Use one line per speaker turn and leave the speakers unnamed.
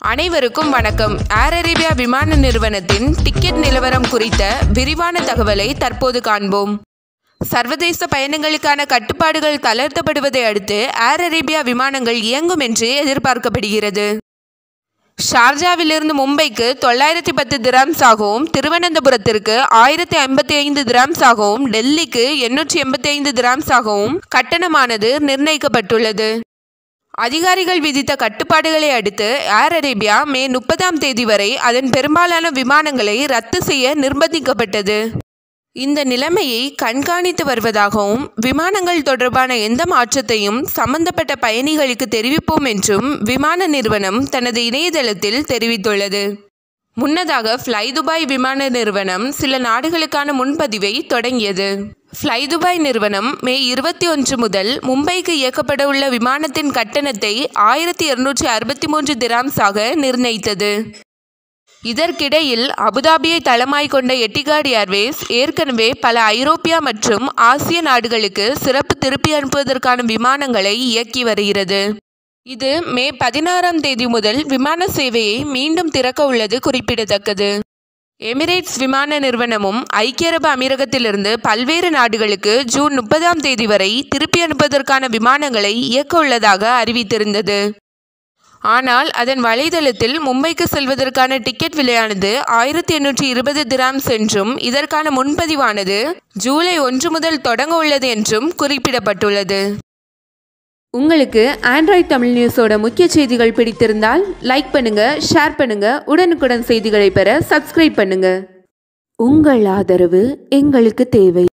அனைவருக்கும் வணக்கம் Air Arabia விமான நிறுவனத்தின் டிக்கெட் நிலவரம் குறித்த விரிவான தகவலை தற்போது காண்போம் சர்வதேச பயணங்களுக்கான கட்டுப்பாடுகள் தளர்த்தப்படுவதை அடுத்து ஏர் அரேபியா விமானங்கள் இயங்கும் என்று எதிர்பார்க்கப்படுகிறது ஷார்ஜாவிலிருந்து மும்பைக்கு தொள்ளாயிரத்தி பத்து திராம்ஸ் ஆகவும் திருவனந்தபுரத்திற்கு ஆயிரத்தி ஐம்பத்தி ஐந்து திராம்ஸ் ஆகவும் டெல்லிக்கு எண்ணூற்றி எண்பத்தி ஐந்து திராம்ஸ் ஆகவும் கட்டணமானது நிர்ணயிக்கப்பட்டுள்ளது அதிகாரிகள் விதித்த கட்டுப்பாடுகளை அடுத்து ஏர் அரேபியா மே முப்பதாம் தேதி வரை அதன் பெரும்பாலான விமானங்களை ரத்து செய்ய நிர்பந்திக்கப்பட்டது இந்த நிலைமையை கண்காணித்து வருவதாகவும் விமானங்கள் தொடர்பான எந்த மாற்றத்தையும் சம்பந்தப்பட்ட பயணிகளுக்கு தெரிவிப்போம் என்றும் விமான நிறுவனம் தனது இணையதளத்தில் தெரிவித்துள்ளது முன்னதாக ஃப்ளை துபாய் விமான நிறுவனம் சில நாடுகளுக்கான முன்பதிவை தொடங்கியது ஃப்ளை துபாய் நிறுவனம் மே இருபத்தி ஒன்று முதல் மும்பைக்கு இயக்கப்பட உள்ள விமானத்தின் கட்டணத்தை ஆயிரத்தி இருநூற்றி அறுபத்தி மூன்று திராம்ஸாக நிர்ணயித்தது இதற்கிடையில் அபுதாபியை தளமாய் கொண்ட எட்டிகாட் ஏர்வேஸ் ஏற்கனவே பல ஐரோப்பியா மற்றும் ஆசிய நாடுகளுக்கு சிறப்பு திருப்பி அனுப்புவதற்கான விமானங்களை இயக்கி வருகிறது இது மே பதினாறாம் தேதி முதல் விமான சேவையை மீண்டும் திறக்க உள்ளது குறிப்பிடத்தக்கது எமிரேட்ஸ் விமான நிறுவனமும் ஐக்கிய அரபு அமீரகத்திலிருந்து பல்வேறு நாடுகளுக்கு ஜூன் முப்பதாம் தேதி வரை திருப்பி அனுப்புவதற்கான விமானங்களை இயக்க உள்ளதாக அறிவித்திருந்தது ஆனால் அதன் வலைதளத்தில் மும்பைக்கு செல்வதற்கான டிக்கெட் விலையானது ஆயிரத்தி எண்ணூற்றி இருபது திராம்ஸ் என்றும் இதற்கான முன்பதிவானது ஜூலை ஒன்று முதல் தொடங்க உள்ளது என்றும் குறிப்பிடப்பட்டுள்ளது
உங்களுக்கு ஆண்ட்ராய்ட் தமிழ் நியூஸோட முக்கிய செய்திகள் பிடித்திருந்தால் லைக் பண்ணுங்க ஷேர் பண்ணுங்க உடனுக்குடன் செய்திகளை பெற சப்ஸ்கிரைப் பண்ணுங்க உங்கள் ஆதரவு எங்களுக்கு தேவை